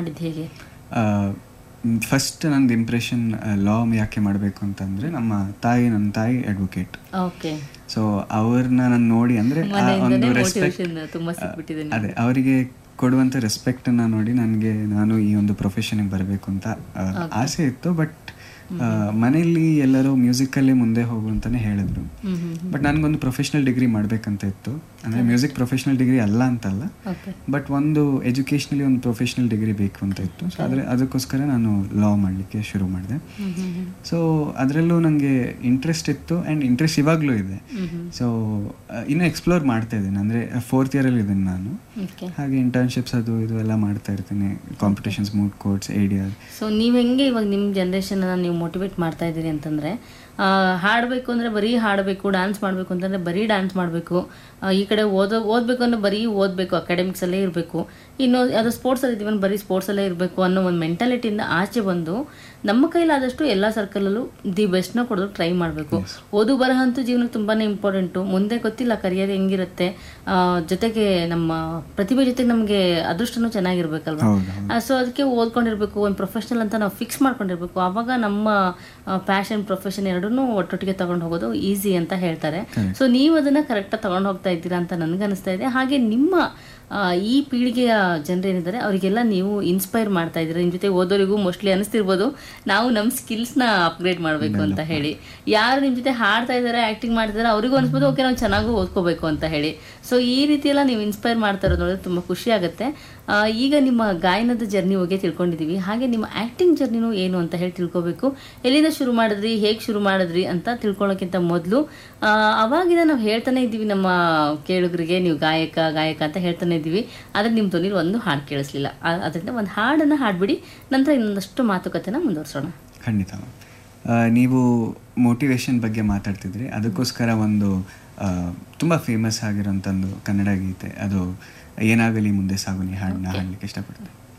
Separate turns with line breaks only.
ಮಾಡಿದ್ದು ಹೇಗೆ
ಫಸ್ಟ್ ನಂದು ಇಂಪ್ರೆಷನ್ ಲಾ ಯಾಕೆ ಮಾಡಬೇಕು ಅಂತಂದರೆ ನಮ್ಮ ತಾಯಿ ನನ್ನ ತಾಯಿ ಅಡ್ವೊಕೇಟ್
ಓಕೆ
ಸೊ ಅವ್ರನ್ನ ನಾನು ನೋಡಿ ಅಂದರೆ ಆ ಒಂದು
ಮನೆಯಿಂದನೇ
ರೆಸ್ಪೆಕ್ಟ್
motivation ತುಂಬಾ ಸಿಕ್ಬಿಟ್ಟಿದೆ ನಿಮ್ಗೆ.
ಅದೇ ಅವರಿಗೆ ಕೊಡುವಂಥ ರೆಸ್ಪೆಕ್ಟನ್ನು ನೋಡಿ ನನಗೆ ನಾನು ಈ ಒಂದು ಪ್ರೊಫೆಷನಿಗೆ ಬರಬೇಕು ಅಂತ ಆ, ಆಸೆ ಇತ್ತು ಬಟ್ ಮನೆಯಲ್ಲಿ ಎಲ್ಲರೂ ಮ್ಯೂಸಿಕಲ್ಲೇ ಮುಂದೆ ಹೋಗು ಅಂತಲೇ ಹೇಳಿದ್ರು
ಹ್ಮ್ ಹ್ಮ್
ಬಟ್ ನನಗೊಂದು ಪ್ರೊಫೆಷ್ನಲ್ ಡಿಗ್ರಿ ಮಾಡಬೇಕಂತ ಇತ್ತು ಅಂದರೆ ಮ್ಯೂಸಿಕ್ ಪ್ರೊಫೆಷ್ನಲ್ ಡಿಗ್ರಿ ಅಲ್ಲ ಅಂತಲ್ಲ
ಓಕೆ
ಬಟ್ ಒಂದು ಎಜುಕೇಷ್ನಲಿ ಒಂದು ಪ್ರೊಫೆಷ್ನಲ್ ಡಿಗ್ರಿ ಬೇಕು ಅಂತ ಇತ್ತು ಸೊ ಆದರೆ ಅದಕ್ಕೋಸ್ಕರ ನಾನು ಲಾ ಮಾಡಲಿಕ್ಕೆ ಶುರು ಮಾಡಿದೆ
ಹ್ಮ್ ಹ್ಮ್ ಹ್ಮ್
ಸೊ ಅದರಲ್ಲೂ ನನಗೆ ಇಂಟ್ರೆಸ್ಟ್ ಇತ್ತು ಆ್ಯಂಡ್ ಇಂಟ್ರೆಸ್ಟ್ ಇವಾಗಲೂ ಇದೆ
ಹ್ಮ್ ಹ್ಮ್
ಸೊ ಇನ್ನೂ ಎಕ್ಸ್ಪ್ಲೋರ್ ಮಾಡ್ತಾ ಇದ್ದೀನಿ ಅಂದರೆ ಫೋರ್ತ್ ಇಯರಲ್ಲಿ ಇದ್ದೀನಿ ನಾನು
ಓಕೆ
ಹಾಗೆ ಇಂಟರ್ನ್ಶಿಪ್ಸ್ ಅದು ಇದು ಎಲ್ಲ ಮಾಡ್ತಾ ಇರ್ತೀನಿ competitions moot courts ideas
so ನೀವು ಹೆಂಗೆ ಇವಾಗ ನಿಮ್ಮ ಜನ್ರೇಷನ್ನ ನೀವು ಮೋಟಿವೇಟ್ ಮಾಡ್ತಾ ಇದ್ದೀರಿ ಅಂತಂದರೆ ಹಾಡಬೇಕು ಅಂದರೆ ಬರೀ ಹಾಡಬೇಕು ಡ್ಯಾನ್ಸ್ ಮಾಡಬೇಕು ಅಂತಂದರೆ ಬರೀ ಡ್ಯಾನ್ಸ್ ಮಾಡಬೇಕು ಈ ಕಡೆ ಓದೋ ಓದಬೇಕು ಅಂದರೆ ಬರೀ ಓದಬೇಕು ಅಕಾಡೆಮಿಕ್ಸಲ್ಲೇ ಇರಬೇಕು ಇನ್ನು ಅದು ಸ್ಪೋರ್ಟ್ಸಲ್ಲಿ ಇದ್ದೀವನ್ ಬರೀ ಸ್ಪೋರ್ಟ್ಸಲ್ಲೇ ಇರಬೇಕು ಅನ್ನೋ ಒಂದು ಮೆಂಟಾಲಿಟಿಯಿಂದ ಆಚೆ ಬಂದು ನಮ್ಮ ಕೈಲಾದಷ್ಟು ಎಲ್ಲ ಸರ್ಕಲಲ್ಲೂ ದಿ ಬೆಸ್ಟ್ನ ಕೊಡೋದು ಟ್ರೈ ಮಾಡಬೇಕು ಓದು ಬರಹ ಅಂತೂ ಜೀವನಕ್ಕೆ ತುಂಬಾ ಇಂಪಾರ್ಟೆಂಟು ಮುಂದೆ ಗೊತ್ತಿಲ್ಲ ಕರಿಯರ್ ಹೆಂಗಿರುತ್ತೆ ಆ, ಜೊತೆಗೆ ನಮ್ಮ ಪ್ರತಿಭೆ ಜೊತೆಗೆ ನಮಗೆ ಅದೃಷ್ಟನೂ ಚೆನ್ನಾಗಿರ್ಬೇಕಲ್ವಾ
ಹೌದು
ಸೊ ಅದಕ್ಕೆ ಓದ್ಕೊಂಡಿರ್ಬೇಕು ಒಂದು ಪ್ರೊಫೆಷನಲ್ ಅಂತ ನಾವು ಫಿಕ್ಸ್ ಮಾಡ್ಕೊಂಡಿರ್ಬೇಕು ಆವಾಗ ನಮ್ಮ ಪ್ಯಾಷನ್ ಪ್ರೊಫೆಷನ್ ಎರಡನ್ನೂ ಒಟ್ಟೊಟ್ಟಿಗೆ ತಗೊಂಡು ಹೋಗೋದು ಈಸಿ ಅಂತ ಹೇಳ್ತಾರೆ ಸೊ ನೀವು ಅದನ್ನ ಕರೆಕ್ಟಾಗಿ ತಗೊಂಡು ಹೋಗ್ತಾ ಇದ್ದೀರಾ ಅಂತ ನನಗನ್ನಿಸ್ತಾ ಇದೆ ಹಾಗೆ ನಿಮ್ಮ ಆ, ಈ ಪೀಳಿಗೆಯ ಜನರೇನಿದ್ದಾರೆ ಅವರಿಗೆಲ್ಲ ನೀವು ಇನ್ಸ್ಪೈರ್ ಮಾಡ್ತಾ ಇದ್ದೀರಾ ನಿಮ್ಮ ಜೊತೆ ಓದೋರಿಗೂ ಮೋಸ್ಟ್ಲಿ ಅನಿಸ್ತಿರ್ಬೋದು ನಾವು ನಮ್ಮ ಸ್ಕಿಲ್ಸ್ನ ಅಪ್ಗ್ರೇಡ್ ಮಾಡಬೇಕು ಅಂತ ಹೇಳಿ ಯಾರು ನಿಮ್ಮ ಜೊತೆ ಹಾಡ್ತಾ ಇದ್ದಾರೆ ಆ್ಯಕ್ಟಿಂಗ್ ಮಾಡ್ತಿದ್ದಾರೆ ಅವರಿಗೂ ಅನಿಸ್ಬೋದು ಓಕೆ ನಾವು ಚೆನ್ನಾಗೂ ಓದ್ಕೋಬೇಕು ಅಂತ ಹೇಳಿ ಸೊ ಈ ರೀತಿ ಎಲ್ಲ ನೀವು ಇನ್ಸ್ಪೈರ್ ಮಾಡ್ತಾ ಇರೋದು ನೋಡಿದ್ರೆ ತುಂಬ ಖುಷಿ ಆಗುತ್ತೆ ಆ, ಈಗ ನಿಮ್ಮ ಗಾಯನದ ಜರ್ನಿ ಬಗ್ಗೆ ತಿಳ್ಕೊಂಡಿದ್ದೀವಿ ಹಾಗೆ ನಿಮ್ಮ ಆ್ಯಕ್ಟಿಂಗ್ ಜರ್ನಿನೂ ಏನು ಅಂತ ಹೇಳಿ ತಿಳ್ಕೊಬೇಕು ಎಲ್ಲಿಂದ ಶುರು ಮಾಡಿದ್ರಿ ಹೇಗೆ ಶುರು ಮಾಡಿದ್ರಿ ಅಂತ ತಿಳ್ಕೊಳ್ಳೋಕ್ಕಿಂತ ಮೊದಲು ಅವಾಗಿಂದ ನಾವು ಹೇಳ್ತಾನೆ ಇದ್ದೀವಿ ನಮ್ಮ ಕೇಳುಗರಿಗೆ ನೀವು ಗಾಯಕ ಗಾಯಕ ಅಂತ ಹೇಳ್ತಾನೆ ಇದ್ದೀವಿ ಆದರೆ ನಿಮ್ಮ ಧ್ವನಿಲಿ ಒಂದು ಹಾಡು ಕೇಳಿಸ್ಲಿಲ್ಲ ಆ- ಅದರಿಂದ ಒಂದು ಹಾಡನ್ನು ಹಾಡ್ಬಿಡಿ ನಂತರ ಇನ್ನೊಂದಷ್ಟು ಮಾತುಕತೆನ ಮುಂದುವರ್ಸೋಣ
ಖಂಡಿತ ಆ, ನೀವು ಮೋಟಿವೇಶನ್ ಬಗ್ಗೆ ಮಾತಾಡ್ತಿದ್ರಿ ಅದಕ್ಕೋಸ್ಕರ ಒಂದು ತುಂಬ ಫೇಮಸ್ ಆಗಿರೋಂಥ ಒಂದು ಕನ್ನಡ ಗೀತೆ ಅದು ಏನಾಗಲಿ ಮುಂದೆ ಸಾಗುನಿ ಹಾಡನ್ನ ಹಾಡಲಿಕ್ಕೆ ಇಷ್ಟಪಡ್ತೀನಿ